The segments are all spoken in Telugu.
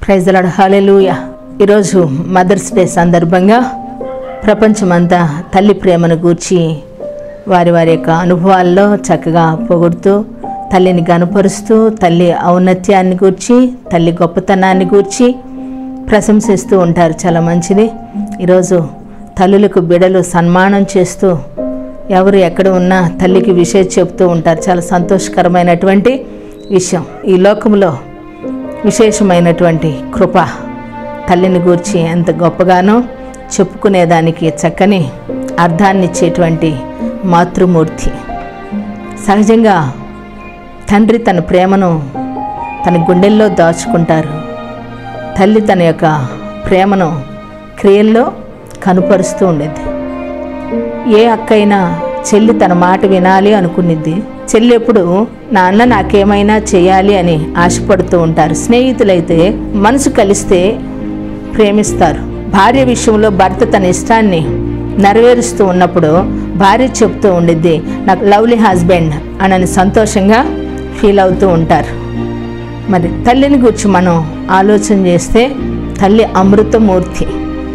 ప్రైజ్ లాడ్ హాలెలూయ ఈరోజు మదర్స్ డే సందర్భంగా ప్రపంచమంతా తల్లి ప్రేమను గూర్చి వారి వారి యొక్క అనుభవాల్లో చక్కగా పొగుడుతూ తల్లిని గనపరుస్తూ తల్లి ఔన్నత్యాన్ని గూర్చి తల్లి గొప్పతనాన్ని గూర్చి ప్రశంసిస్తూ ఉంటారు చాలా మంచిది ఈరోజు తల్లులకు బిడలు సన్మానం చేస్తూ ఎవరు ఎక్కడ ఉన్నా తల్లికి విషయం చెప్తూ ఉంటారు చాలా సంతోషకరమైనటువంటి విషయం ఈ లోకంలో విశేషమైనటువంటి కృప తల్లిని గూర్చి ఎంత గొప్పగానో చెప్పుకునేదానికి చక్కని అర్థాన్ని ఇచ్చేటువంటి మాతృమూర్తి సహజంగా తండ్రి తన ప్రేమను తన గుండెల్లో దాచుకుంటారు తల్లి తన యొక్క ప్రేమను క్రియల్లో కనుపరుస్తూ ఉండేది ఏ అక్కైనా చెల్లి తన మాట వినాలి అనుకునిద్ది చెల్లి ఎప్పుడు నాన్న నాకేమైనా చేయాలి అని ఆశపడుతూ ఉంటారు స్నేహితులైతే మనసు కలిస్తే ప్రేమిస్తారు భార్య విషయంలో భర్త తన ఇష్టాన్ని నెరవేరుస్తూ ఉన్నప్పుడు భార్య చెప్తూ ఉండిద్ది నాకు లవ్లీ హస్బెండ్ అని సంతోషంగా ఫీల్ అవుతూ ఉంటారు మరి తల్లిని గురించి మనం ఆలోచన చేస్తే తల్లి అమృతమూర్తి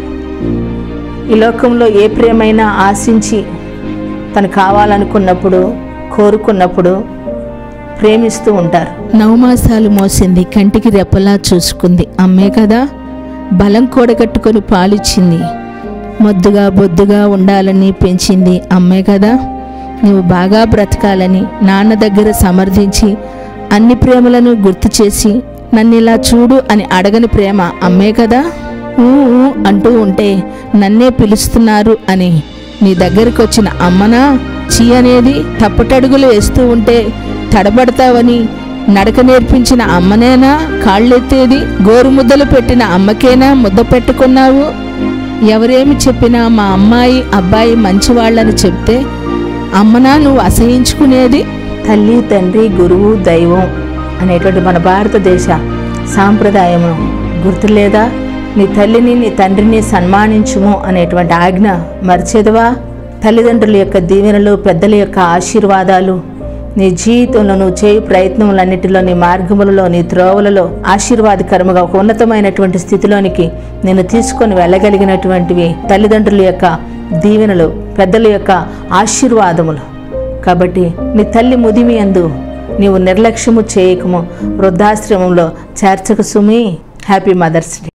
ఈ లోకంలో ఏ ప్రేమైనా ఆశించి తను కావాలనుకున్నప్పుడు కోరుకున్నప్పుడు ప్రేమిస్తూ ఉంటారు నవమాసాలు మోసింది కంటికి రెప్పలా చూసుకుంది అమ్మే కదా బలం కూడగట్టుకొని పాలిచ్చింది మొద్దుగా బొద్దుగా ఉండాలని పెంచింది అమ్మే కదా నువ్వు బాగా బ్రతకాలని నాన్న దగ్గర సమర్థించి అన్ని ప్రేమలను గుర్తు చేసి నన్ను ఇలా చూడు అని అడగని ప్రేమ అమ్మే కదా ఊ ఊ అంటూ ఉంటే నన్నే పిలుస్తున్నారు అని నీ దగ్గరికి వచ్చిన అమ్మనా చీ అనేది తప్పటడుగులు వేస్తూ ఉంటే తడబడతావని నడక నేర్పించిన అమ్మనేనా కాళ్ళెత్తేది గోరు ముద్దలు పెట్టిన అమ్మకేనా ముద్ద పెట్టుకున్నావు ఎవరేమి చెప్పినా మా అమ్మాయి అబ్బాయి మంచివాళ్ళని చెప్తే అమ్మనా నువ్వు అసహించుకునేది తల్లి తండ్రి గురువు దైవం అనేటువంటి మన భారతదేశ సాంప్రదాయము గుర్తులేదా నీ తల్లిని నీ తండ్రిని సన్మానించుము అనేటువంటి ఆజ్ఞ మరిచేదవా తల్లిదండ్రుల యొక్క దీవెనలు పెద్దల యొక్క ఆశీర్వాదాలు నీ జీవితంలో నువ్వు చేయి ప్రయత్నములన్నిటిలో నీ మార్గములలో నీ త్రోవలలో ఆశీర్వాదకరముగా ఒక ఉన్నతమైనటువంటి స్థితిలోనికి నేను తీసుకొని వెళ్ళగలిగినటువంటివి తల్లిదండ్రుల యొక్క దీవెనలు పెద్దల యొక్క ఆశీర్వాదములు కాబట్టి నీ తల్లి ముదిమి అందు నీవు నిర్లక్ష్యము చేయకము వృద్ధాశ్రమంలో చేర్చక సుమి హ్యాపీ మదర్స్ డే